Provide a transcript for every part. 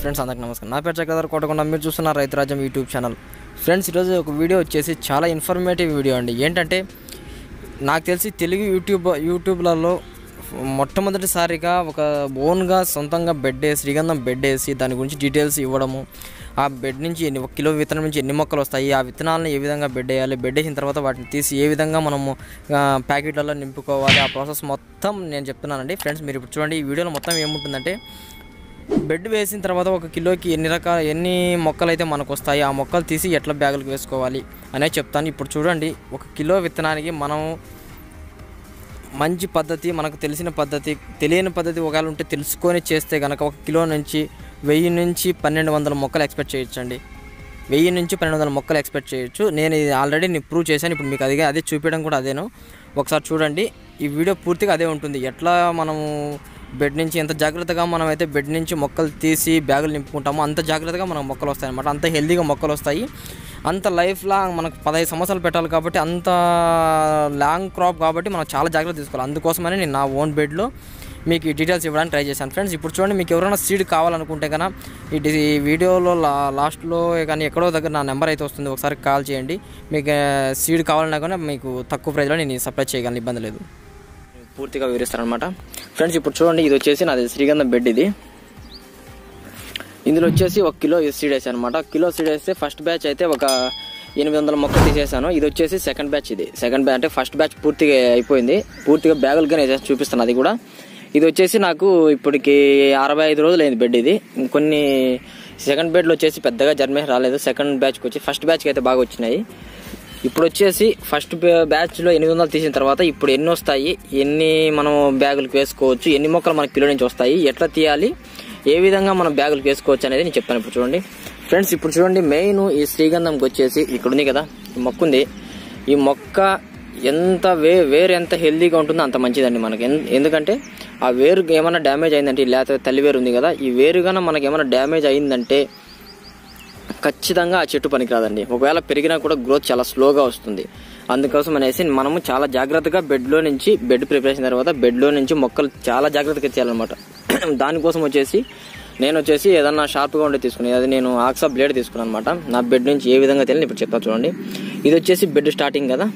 friends అందరికి నమస్కారం నా పేరు చక్రధర్ కోటకొండ మీరు చూస్తున్న రైతు రాజ్యం యూట్యూబ్ ఛానల్ ఫ్రెండ్స్ ఈరోజు ఒక వీడియో వచ్చేసి చాలా ఇన్ఫర్మేటివ్ వీడియో అండి ఏంటంటే నాకు తెలిసి తెలుగు యూట్యూబ్ యూట్యూబ్లలో మొట్టమొదటిసారిగా ఒక ఓన్గా సొంతంగా బెడ్ వేసి శ్రీగంధం బెడ్ వేసి దాని గురించి డీటెయిల్స్ ఇవ్వడము ఆ బెడ్ నుంచి ఎన్ని ఒక కిలో విత్తనం నుంచి ఎన్ని మొక్కలు వస్తాయి ఆ విత్తనాలను ఏ విధంగా బెడ్ వేయాలి బెడ్ వేసిన తర్వాత వాటిని తీసి ఏ విధంగా మనము ఆ, ప్యాకెట్లలో నింపుకోవాలి ఆ ప్రాసెస్ మొత్తం నేను చెప్తున్నానండి ఫ్రెండ్స్ మీరు ఇప్పుడు చూడండి ఈ వీడియోలో మొత్తం ఏముంటుందంటే బెడ్ వేసిన తర్వాత ఒక కిలోకి ఎన్ని రకాల ఎన్ని మొక్కలు అయితే మనకు వస్తాయి ఆ మొక్కలు తీసి ఎట్లా బ్యాగులకు వేసుకోవాలి అనేది చెప్తాను ఇప్పుడు చూడండి ఒక కిలో విత్తనానికి మనం మంచి పద్ధతి మనకు తెలిసిన పద్ధతి తెలియని పద్ధతి ఒకవేళ ఉంటే తెలుసుకొని చేస్తే కనుక ఒక కిలో నుంచి వెయ్యి నుంచి పన్నెండు వందల మొక్కలు ఎక్స్పెక్ట్ చేయొచ్చండి వెయ్యి నుంచి పన్నెండు వందల మొక్కలు ఎక్స్పెక్ట్ చేయొచ్చు నేను ఇది ఆల్రెడీ నేను ప్రూవ్ చేశాను ఇప్పుడు మీకు అదిగా అదే చూపించడం కూడా అదేను ఒకసారి చూడండి ఈ వీడియో పూర్తిగా అదే ఉంటుంది ఎట్లా మనము బెడ్ నుంచి ఎంత జాగ్రత్తగా మనం అయితే బెడ్ నుంచి మొక్కలు తీసి బ్యాగులు నింపుకుంటామో అంత జాగ్రత్తగా మనకు మొక్కలు వస్తాయి అనమాట అంత హెల్తీగా మొక్కలు వస్తాయి అంత లైఫ్ లాంగ్ మనకు పదహైదు సంవత్సరాలు పెట్టాలి కాబట్టి అంత లాంగ్ క్రాప్ కాబట్టి మనం చాలా జాగ్రత్త తీసుకోవాలి అందుకోసమని నేను నా ఓన్ బెడ్లో మీకు ఈ డీటెయిల్స్ ఇవ్వడానికి ట్రై చేశాను ఫ్రెండ్స్ ఇప్పుడు చూడండి మీకు ఎవరైనా సీడ్ కావాలనుకుంటే కనుక ఈ డి- ఈ వీడియోలో లా లాస్ట్లో కానీ ఎక్కడో దగ్గర నా నెంబర్ అయితే వస్తుంది ఒకసారి కాల్ చేయండి మీకు సీడ్ కావాలన్నా కానీ మీకు తక్కువ ప్రైస్లో నేను సప్లై చేయగలను ఇబ్బంది లేదు పూర్తిగా వివరిస్తానమాట ఫ్రెండ్స్ ఇప్పుడు చూడండి ఇది వచ్చేసి నాది శ్రీగంధం బెడ్ ఇది ఇందులో వచ్చేసి ఒక కిలో సీడ్ వేసాను అనమాట కిలో సీడ్ వేస్తే ఫస్ట్ బ్యాచ్ అయితే ఒక ఎనిమిది వందల మొక్కలు తీసేసాను ఇది వచ్చేసి సెకండ్ బ్యాచ్ ఇది సెకండ్ బ్యాచ్ అంటే ఫస్ట్ బ్యాచ్ పూర్తిగా అయిపోయింది పూర్తిగా బ్యాగులుగానే వేసేసి చూపిస్తాను అది కూడా ఇది వచ్చేసి నాకు ఇప్పటికి అరవై ఐదు రోజులు అయింది బెడ్ ఇది కొన్ని సెకండ్ బెడ్లో వచ్చేసి పెద్దగా జర్మేషన్ రాలేదు సెకండ్ బ్యాచ్కి వచ్చి ఫస్ట్ బ్యాచ్కి అయితే బాగా వచ్చినాయి ఇప్పుడు వచ్చేసి ఫస్ట్ బ్యాచ్లో ఎనిమిది వందలు తీసిన తర్వాత ఇప్పుడు ఎన్ని వస్తాయి ఎన్ని మనం బ్యాగులకు వేసుకోవచ్చు ఎన్ని మొక్కలు మనకి కిలో నుంచి వస్తాయి ఎట్లా తీయాలి ఏ విధంగా మనం బ్యాగులకు వేసుకోవచ్చు అనేది నేను చెప్తాను ఇప్పుడు చూడండి ఫ్రెండ్స్ ఇప్పుడు చూడండి మెయిన్ ఈ శ్రీగంధంకి వచ్చేసి ఇక్కడ ఉంది కదా ఈ మొక్క ఉంది ఈ మొక్క ఎంత వే వేరు ఎంత హెల్దీగా ఉంటుందో అంత మంచిదండి మనకి ఎన్- ఎందుకంటే ఆ వేరు ఏమైనా డ్యామేజ్ అయిందంటే లేకపోతే తల్లి వేరు ఉంది కదా ఈ వేరు గాన మనకి ఏమైనా డ్యామేజ్ అయిందంటే ఖచ్చితంగా ఆ చెట్టు పనికిరాదండి ఒకవేళ పెరిగినా కూడా గ్రోత్ చాలా స్లోగా వస్తుంది అందుకోసం అనేసి మనము చాలా జాగ్రత్తగా బెడ్లో నుంచి బెడ్ ప్రిపరేషన్ తర్వాత బెడ్లో నుంచి మొక్కలు చాలా జాగ్రత్తగా చేయాలన్నమాట దానికోసం వచ్చేసి నేను వచ్చేసి ఏదన్నా షార్ప్గా ఉండే తీసుకునేది అది నేను ఆక్సా బ్లేడ్ తీసుకున్నాను అనమాట నా బెడ్ నుంచి ఏ విధంగా తెలియని ఇప్పుడు చెప్తా చూడండి ఇది వచ్చేసి బెడ్ స్టార్టింగ్ కదా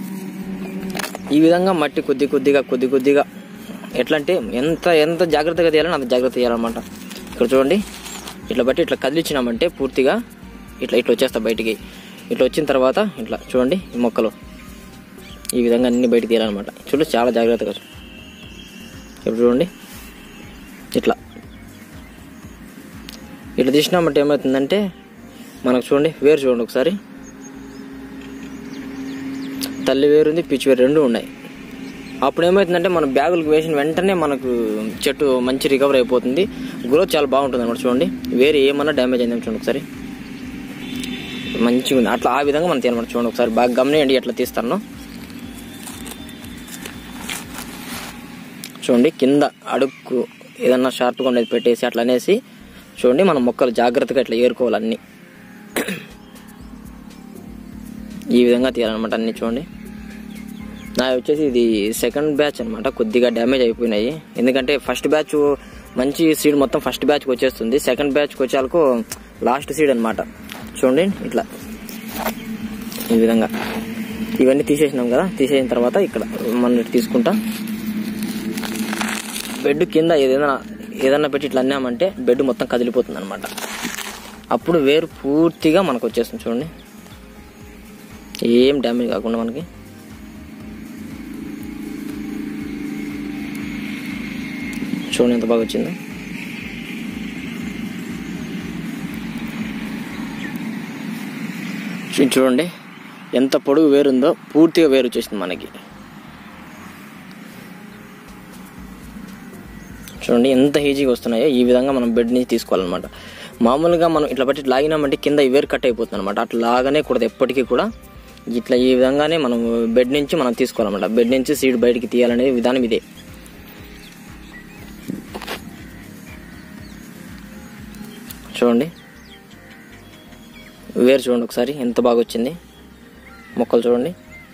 ఈ విధంగా మట్టి కొద్ది కొద్దిగా కొద్ది కొద్దిగా ఎట్లా అంటే ఎంత ఎంత జాగ్రత్తగా తీయాలని అంత జాగ్రత్త చేయాలన్నమాట ఇక్కడ చూడండి ఇట్లా బట్టి ఇట్లా కదిలిచ్చినామంటే పూర్తిగా ఇట్లా ఇట్లా వచ్చేస్తా బయటికి ఇట్లా వచ్చిన తర్వాత ఇట్లా చూడండి ఈ మొక్కలు ఈ విధంగా అన్ని బయటికి తీయాలన్నమాట చూడండి చాలా జాగ్రత్తగా చూ- ఇప్పుడు చూడండి ఇట్లా ఇట్లా తీసినామంటే ఏమవుతుందంటే మనకు చూడండి వేరు చూడండి ఒకసారి తల్లి వేరు ఉంది పిచ్చి వేరు రెండు ఉన్నాయి అప్పుడు ఏమవుతుందంటే మన బ్యాగులకు వేసిన వెంటనే మనకు చెట్టు మంచి రికవర్ అయిపోతుంది గ్రోత్ చాలా బాగుంటుంది అనమాట చూడండి వేరే ఏమన్నా డ్యామేజ్ అయిందేమో చూడండి ఒకసారి మంచిగా ఉంది అట్లా ఆ విధంగా మనం తీయాలన్నమాట చూడండి ఒకసారి బాగా గమనియండి ఎట్లా తీస్తాను చూడండి కింద అడుక్కు ఏదన్నా షార్ప్గా ఉండేది పెట్టేసి అట్లా అనేసి చూడండి మనం మొక్కలు జాగ్రత్తగా ఇట్లా ఏరుకోవాలి అన్ని ఈ విధంగా తీయాలన్నమాట అన్ని చూడండి నా వచ్చేసి ఇది సెకండ్ బ్యాచ్ అనమాట కొద్దిగా డ్యామేజ్ అయిపోయినాయి ఎందుకంటే ఫస్ట్ బ్యాచ్ మంచి సీడ్ మొత్తం ఫస్ట్ బ్యాచ్కి వచ్చేస్తుంది సెకండ్ బ్యాచ్కి వచ్చేలకు లాస్ట్ సీడ్ అనమాట చూడండి ఇట్లా ఈ విధంగా ఇవన్నీ తీసేసినాం కదా తీసేసిన తర్వాత ఇక్కడ మనం ఇటు తీసుకుంటా బెడ్ కింద ఏదైనా ఏదన్నా పెట్టి ఇట్లా అన్నామంటే బెడ్ మొత్తం కదిలిపోతుంది అనమాట అప్పుడు వేరు పూర్తిగా మనకు వచ్చేస్తుంది చూడండి ఏం డ్యామేజ్ కాకుండా మనకి చూడండి ఎంత బాగా వచ్చిందో చూ- చూడండి ఎంత పొడుగు వేరుందో పూర్తిగా వేరు వచ్చేసింది మనకి చూడండి ఎంత ఈజీగా వస్తున్నాయో ఈ విధంగా మనం బెడ్ నుంచి తీసుకోవాలన్నమాట మామూలుగా మనం ఇట్లా బట్టి లాగినామంటే కింద ఈ వేరు కట్ అయిపోతుంది అనమాట అట్లా లాగానే కూడదు ఎప్పటికీ కూడా ఇట్లా ఈ విధంగానే మనం బెడ్ నుంచి మనం తీసుకోవాలన్నమాట బెడ్ నుంచి సీడ్ బయటికి తీయాలనే విధానం ఇదే చూడండి వేరు చూడండి ఒకసారి ఎంత బాగా వచ్చింది మొక్కలు చూడండి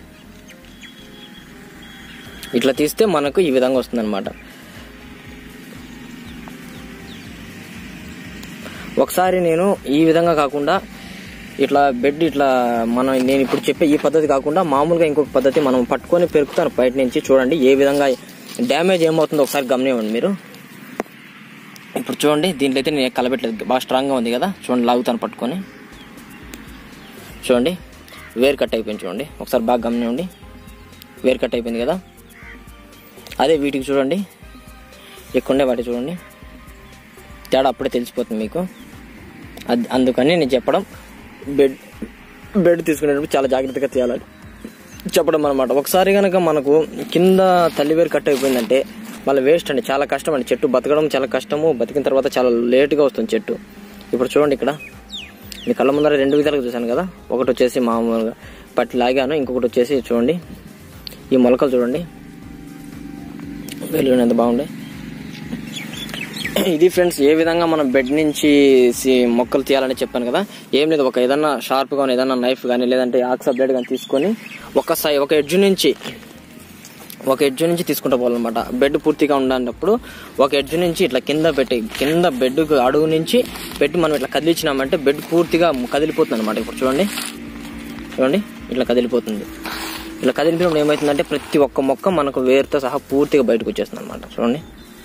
ఇట్లా తీస్తే మనకు ఈ విధంగా వస్తుంది ఒకసారి నేను ఈ విధంగా కాకుండా ఇట్లా బెడ్ ఇట్లా మనం నేను ఇప్పుడు చెప్పే ఈ పద్ధతి కాకుండా మామూలుగా ఇంకొక పద్ధతి మనం పట్టుకొని పెరుకుతాను బయట నుంచి చూడండి ఏ విధంగా డ్యామేజ్ ఏమవుతుందో ఒకసారి గమనివ్వండి మీరు ఇప్పుడు చూడండి దీంట్లో అయితే నేను కలబెట్టలేదు బాగా స్ట్రాంగ్గా ఉంది కదా చూడండి లాగుతాను పట్టుకొని చూడండి వేర్ కట్ అయిపోయింది చూడండి ఒకసారి బాగా గమనివ్వండి వేర్ కట్ అయిపోయింది కదా అదే వీటికి చూడండి ఎక్కువండే వాటి చూడండి తేడా అప్పుడే తెలిసిపోతుంది మీకు అది అందుకని నేను చెప్పడం బెడ్ బెడ్ తీసుకునేటప్పుడు చాలా జాగ్రత్తగా తీయాలని చెప్పడం అనమాట ఒకసారి కనుక మనకు కింద తల్లివేరు కట్ అయిపోయిందంటే మళ్ళీ వేస్ట్ అండి చాలా కష్టం అండి చెట్టు బతకడం చాలా కష్టము బతికిన తర్వాత చాలా లేట్గా వస్తుంది చెట్టు ఇప్పుడు చూడండి ఇక్కడ మీ కళ్ళ ముందర రెండు విధాలుగా చూశాను కదా ఒకటి వచ్చేసి మామూలుగా పట్టి లాగాను ఇంకొకటి వచ్చేసి చూడండి ఈ మొలకలు చూడండి వెల్లుల్లి ఎంత బాగుండే ఇది ఫ్రెండ్స్ ఏ విధంగా మనం బెడ్ నుంచి సి- మొక్కలు తీయాలని చెప్పాను కదా ఏం లేదు ఒక ఏదన్నా షార్ప్ కానీ ఏదన్నా నైఫ్ కానీ లేదంటే ఆక్సా బ్లేడ్ కానీ తీసుకొని ఒక సై ఒక ఎడ్జ్ నుంచి ఒక ఎడ్జ్ నుంచి తీసుకుంటూ పోవాలన్నమాట బెడ్ పూర్తిగా ఉండేటప్పుడు ఒక ఎడ్జ్ నుంచి ఇట్లా కింద పెట్టి కింద బెడ్ అడుగు నుంచి పెట్టి మనం ఇట్లా కదిలించినామంటే బెడ్ పూర్తిగా కదిలిపోతుంది అనమాట ఇప్పుడు చూడండి చూడండి ఇట్లా కదిలిపోతుంది ఇట్లా కదిలిపోయినప్పుడు ఏమవుతుందంటే ప్రతి ఒక్క మొక్క మనకు వేరుతో సహా పూర్తిగా బయటకు వచ్చేస్తుంది అనమాట చూడండి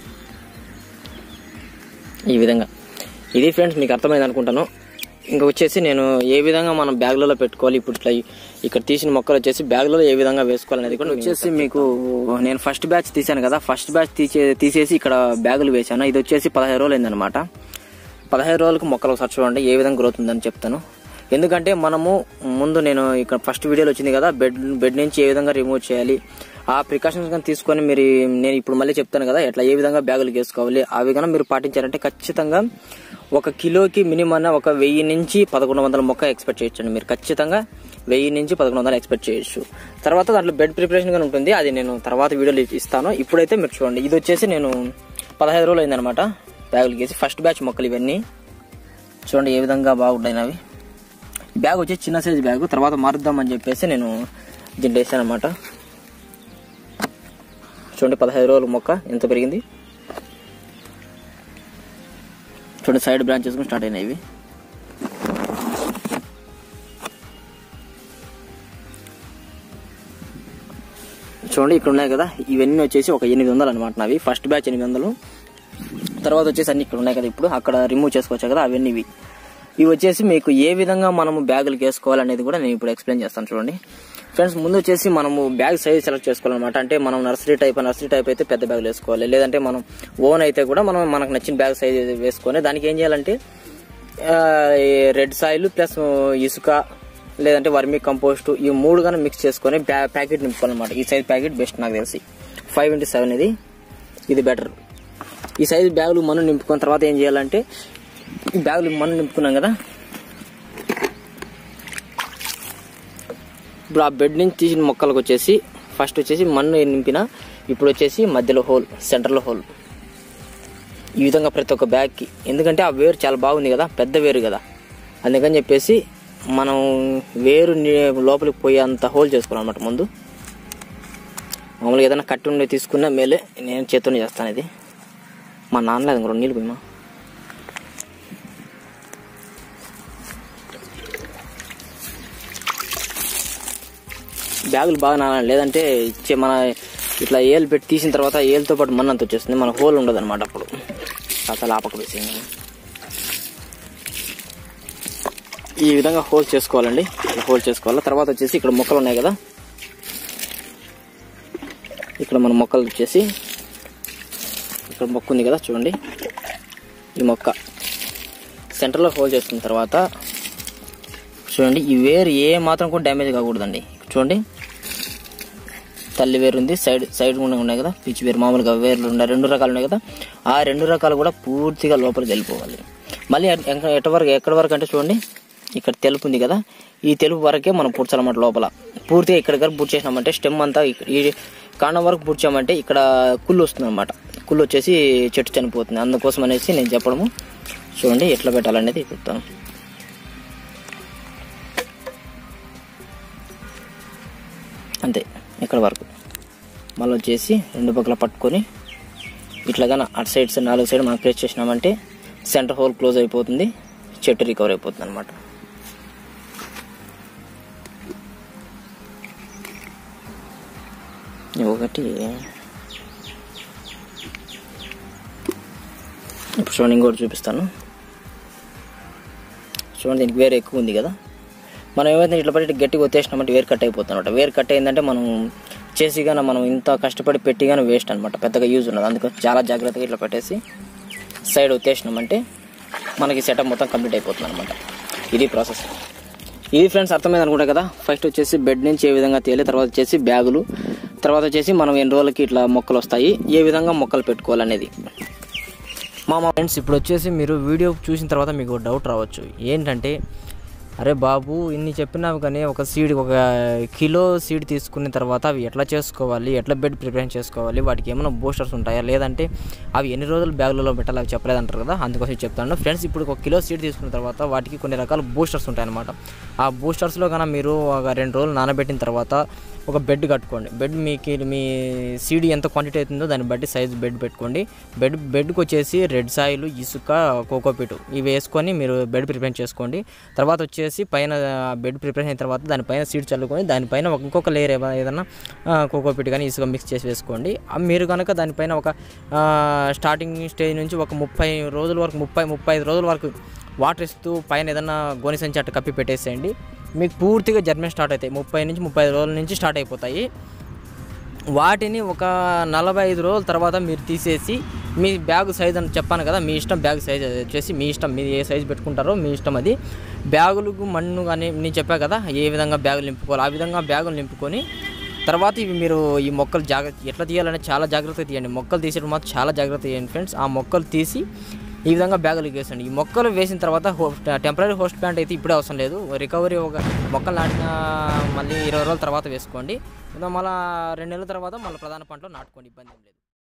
ఈ విధంగా ఇది ఫ్రెండ్స్ మీకు అర్థమైంది అనుకుంటాను ఇంకా వచ్చేసి నేను ఏ విధంగా మనం బ్యాగ్లలో పెట్టుకోవాలి ఇప్పుడు ఇట్లా ఇక్కడ తీసిన మొక్కలు వచ్చేసి బ్యాగ్లలో ఏ విధంగా వేసుకోవాలనేది కూడా వచ్చేసి మీకు నేను ఫస్ట్ బ్యాచ్ తీసాను కదా ఫస్ట్ బ్యాచ్ తీసే తీసేసి ఇక్కడ బ్యాగులు వేసాను ఇది వచ్చేసి పదహైదు రోజులు అయిందనమాట పదహైదు రోజులకు మొక్కలు ఒకసారి చూడండి ఏ విధంగా గ్రోత్ ఉందని చెప్తాను ఎందుకంటే మనము ముందు నేను ఇక్కడ ఫస్ట్ వీడియోలో వచ్చింది కదా బెడ్ బెడ్ నుంచి ఏ విధంగా రిమూవ్ చేయాలి ఆ ప్రికాషన్స్ కానీ తీసుకొని మీరు నేను ఇప్పుడు మళ్ళీ చెప్తాను కదా ఎట్లా ఏ విధంగా బ్యాగులు వేసుకోవాలి ఆ విధంగా మీరు పాటించారంటే ఖచ్చితంగా ఒక కిలోకి మినిమం ఒక వెయ్యి నుంచి పదకొండు వందల మొక్క ఎక్స్పెక్ట్ చేయొచ్చు మీరు ఖచ్చితంగా వెయ్యి నుంచి పదకొండు వందలు ఎక్స్పెక్ట్ చేయొచ్చు తర్వాత దాంట్లో బెడ్ ప్రిపరేషన్ కానీ ఉంటుంది అది నేను తర్వాత వీడియోలో ఇస్తాను ఇప్పుడైతే మీరు చూడండి ఇది వచ్చేసి నేను పదహైదు రోజులు అయిందనమాట బ్యాగులు గీసి ఫస్ట్ బ్యాచ్ మొక్కలు ఇవన్నీ చూడండి ఏ విధంగా బాగుంటాయి అవి బ్యాగ్ వచ్చేసి చిన్న సైజ్ బ్యాగ్ తర్వాత మారుద్దామని చెప్పేసి నేను దీంట్లో వేసాను అనమాట చూడండి పదహైదు రోజుల మొక్క ఎంత పెరిగింది చూడండి సైడ్ బ్రాంచెస్ కూడా స్టార్ట్ అయినాయి ఇవి చూడండి ఇక్కడ ఉన్నాయి కదా ఇవన్నీ వచ్చేసి ఒక ఎనిమిది వందలు అనమాట నావి ఫస్ట్ బ్యాచ్ ఎనిమిది వందలు తర్వాత వచ్చేసి అన్ని ఇక్కడ ఉన్నాయి కదా ఇప్పుడు అక్కడ రిమూవ్ చేసుకోవచ్చు కదా అవన్నీ ఇవి ఇవి వచ్చేసి మీకు ఏ విధంగా మనము బ్యాగులు వేసుకోవాలనేది కూడా నేను ఇప్పుడు ఎక్స్ప్లెయిన్ చేస్తాను చూడండి ఫ్రెండ్స్ ముందు వచ్చేసి మనము బ్యాగ్ సైజ్ సెలెక్ట్ చేసుకోవాలన్నమాట అంటే మనం నర్సరీ టైప్ నర్సరీ టైప్ అయితే పెద్ద బ్యాగులు వేసుకోవాలి లేదంటే మనం ఓన్ అయితే కూడా మనం మనకు నచ్చిన బ్యాగ్ సైజ్ వేసుకొని దానికి ఏం చేయాలంటే రెడ్ సాయిల్ ప్లస్ ఇసుక లేదంటే వర్మీ కంపోస్ట్ ఈ మూడు గానీ మిక్స్ చేసుకొని బ్యా- ప్యాకెట్ నింపుకోవాలన్నమాట ఈ సైజ్ ప్యాకెట్ బెస్ట్ నాకు తెలిసి ఫైవ్ ఇంటూ సెవెన్ ఇది ఇది బెటర్ ఈ సైజు బ్యాగులు మనం నింపుకున్న తర్వాత ఏం చేయాలంటే ఈ బ్యాగులు మనం నింపుకున్నాం కదా ఇప్పుడు ఆ బెడ్ నుంచి తీసిన మొక్కలకు వచ్చేసి ఫస్ట్ వచ్చేసి మన్ను నింపిన ఇప్పుడు వచ్చేసి మధ్యలో హోల్ సెంటర్లో హోల్ ఈ విధంగా ప్రతి ఒక్క బ్యాగ్కి ఎందుకంటే ఆ వేరు చాలా బాగుంది కదా పెద్ద వేరు కదా అందుకని చెప్పేసి మనం వేరు ని- లోపలికి పోయేంత హోల్ చేసుకోవాలన్నమాట ముందు మామూలుగా ఏదైనా కట్టి ఉండి తీసుకున్నా మేలే నేను చేత్తోనే చేస్తాను ఇది మా నాన్న లేదు రెండు నీళ్ళు పోయిమా బ్యాగులు బాగా నానాలి లేదంటే ఇచ్చే మన ఇట్లా ఏలు పెట్టి తీసిన తర్వాత ఏలుతో పాటు మన్నంత వచ్చేస్తుంది మన హోల్ ఉండదు అనమాట అప్పుడు అసలు ఆపక వేసేయండి ఈ విధంగా హోల్ చేసుకోవాలండి ఇలా హోల్ చేసుకోవాలి తర్వాత వచ్చేసి ఇక్కడ మొక్కలు ఉన్నాయి కదా ఇక్కడ మన మొక్కలు వచ్చేసి ఇక్కడ మొక్క ఉంది కదా చూడండి ఈ మొక్క సెంటర్లో హోల్ చేసుకున్న తర్వాత చూడండి ఈ వేరు ఏ మాత్రం కూడా డ్యామేజ్ కాకూడదండి చూడండి తల్లి వేరు ఉంది సైడ్ సైడ్ కూడా ఉన్నాయి కదా పిచ్చి వేరు మామూలుగా వేర్లు ఉన్నాయి రెండు రకాలు ఉన్నాయి కదా ఆ రెండు రకాలు కూడా పూర్తిగా లోపలికి వెళ్ళిపోవాలి మళ్ళీ ఎ- ఎక్క- ఎటు వరకు ఎక్కడి వరకు అంటే చూడండి ఇక్కడ తెలుపు ఉంది కదా ఈ తెలుపు వరకే మనం పూడ్చాలన్నమాట లోపల పూర్తిగా ఇక్కడ దగ్గర పూర్తి చేసినామంటే స్టెమ్ అంతా ఇక్కడ- ఈ కాండం వరకు పూడ్చామంటే ఇక్కడ కుళ్ళు వస్తుంది అనమాట కుళ్ళు వచ్చేసి చెట్టు చనిపోతుంది అందుకోసం అనేసి నేను చెప్పడము చూడండి ఎట్లా పెట్టాలనేది చెప్తాను అంతే ఇక్కడ వరకు మళ్ళీ వచ్చేసి రెండు పక్కల పట్టుకొని ఇట్లాగా అటు సైడ్స్ నాలుగు సైడ్ మనం ప్లేస్ చేసినామంటే సెంటర్ హోల్ క్లోజ్ అయిపోతుంది చెట్టు రికవర్ అయిపోతుంది అనమాట ఒకటి ఇప్పుడు చూడండి ఇంకోటి చూపిస్తాను చూడండి దీనికి వేరే ఎక్కువ ఉంది కదా మనం ఏమైతే ఇట్లా పడి గట్టిగా వచ్చేసినామంటే వేరు కట్ అయిపోతుంది అనమాట వేరు కట్ అయిందంటే మనం చేసి కానీ మనం ఇంత కష్టపడి పెట్టి కానీ వేస్ట్ అనమాట పెద్దగా యూజ్ ఉండదు అందుకని చాలా జాగ్రత్తగా ఇట్లా పెట్టేసి సైడ్ వచ్చేసినామంటే మనకి సెటప్ మొత్తం కంప్లీట్ అయిపోతుంది అనమాట ఇది ప్రాసెస్ ఇది ఫ్రెండ్స్ అర్థమైంది అనుకుంటా కదా ఫస్ట్ వచ్చేసి బెడ్ నుంచి ఏ విధంగా తేలి తర్వాత వచ్చేసి బ్యాగులు తర్వాత వచ్చేసి మనం ఎన్ని రోజులకి ఇట్లా మొక్కలు వస్తాయి ఏ విధంగా మొక్కలు పెట్టుకోవాలనేది మా మా ఫ్రెండ్స్ ఇప్పుడు వచ్చేసి మీరు వీడియో చూసిన తర్వాత మీకు ఒక డౌట్ రావచ్చు ఏంటంటే అరే బాబు ఇన్ని చెప్పినావు కానీ ఒక సీడ్ ఒక కిలో సీడ్ తీసుకున్న తర్వాత అవి ఎట్లా చేసుకోవాలి ఎట్లా బెడ్ ప్రిపరేషన్ చేసుకోవాలి వాటికి ఏమైనా బూస్టర్స్ ఉంటాయా లేదంటే అవి ఎన్ని రోజులు బ్యాగులలో పెట్టాలి అవి చెప్పలేదంటారు కదా అందుకోసం చెప్తాను ఫ్రెండ్స్ ఇప్పుడు ఒక కిలో సీడ్ తీసుకున్న తర్వాత వాటికి కొన్ని రకాల బూస్టర్స్ ఉంటాయన్నమాట ఆ బూస్టర్స్లో కన్నా మీరు ఒక రెండు రోజులు నానబెట్టిన తర్వాత ఒక బెడ్ కట్టుకోండి బెడ్ మీకు మీ సీడ్ ఎంత క్వాంటిటీ అవుతుందో దాన్ని బట్టి సైజ్ బెడ్ పెట్టుకోండి బెడ్ బెడ్కి వచ్చేసి రెడ్ సాయిల్ ఇసుక కోకోపీట్ ఇవి వేసుకొని మీరు బెడ్ ప్రిపేర్ చేసుకోండి తర్వాత వచ్చేసి పైన బెడ్ ప్రిపేర్ అయిన తర్వాత దానిపైన సీడ్ చల్లుకొని దానిపైన ఒక ఇంకొక లేయర్ ఏదైనా కోకోపీట్ కానీ ఇసుక మిక్స్ చేసి వేసుకోండి ఆ మీరు కనుక దానిపైన ఒక ఆ, స్టార్టింగ్ స్టేజ్ నుంచి ఒక ముప్పై రోజుల వరకు ముప్పై ముప్పై ఐదు రోజుల వరకు వాటర్ ఇస్తూ పైన ఏదైనా గోని సంచి అట్ట కప్పి పెట్టేసేయండి మీకు పూర్తిగా జర్మన్ స్టార్ట్ అవుతాయి ముప్పై నుంచి ముప్పై ఐదు రోజుల నుంచి స్టార్ట్ అయిపోతాయి వాటిని ఒక నలభై ఐదు రోజుల తర్వాత మీరు తీసేసి మీ బ్యాగ్ సైజ్ అని చెప్పాను కదా మీ ఇష్టం బ్యాగ్ సైజ్ వచ్చేసి మీ ఇష్టం మీరు ఏ సైజ్ పెట్టుకుంటారో మీ ఇష్టం అది బ్యాగులకు మన్ను కానీ నేను చెప్పా కదా ఏ విధంగా బ్యాగులు నింపుకోవాలి ఆ విధంగా బ్యాగులు నింపుకొని తర్వాత ఇవి మీరు ఈ మొక్కలు జాగ్రత్త ఎట్లా తీయాలంటే చాలా జాగ్రత్తగా తీయండి మొక్కలు తీసేటప్పుడు మాత్రం చాలా జాగ్రత్త తీయండి ఫ్రెండ్స్ ఆ మొక్కలు తీసి ఈ విధంగా బ్యాగులు వేసండి ఈ మొక్కలు వేసిన తర్వాత టెంపరీ హోస్ట్ ప్యాంట్ అయితే ఇప్పుడే అవసరం లేదు రికవరీ ఒక మొక్కలు నాటిన మళ్ళీ ఇరవై రోజుల తర్వాత వేసుకోండి మళ్ళీ రెండు నెలల తర్వాత మళ్ళీ ప్రధాన పంటలో నాటుకోండి ఇబ్బంది ఏం లేదు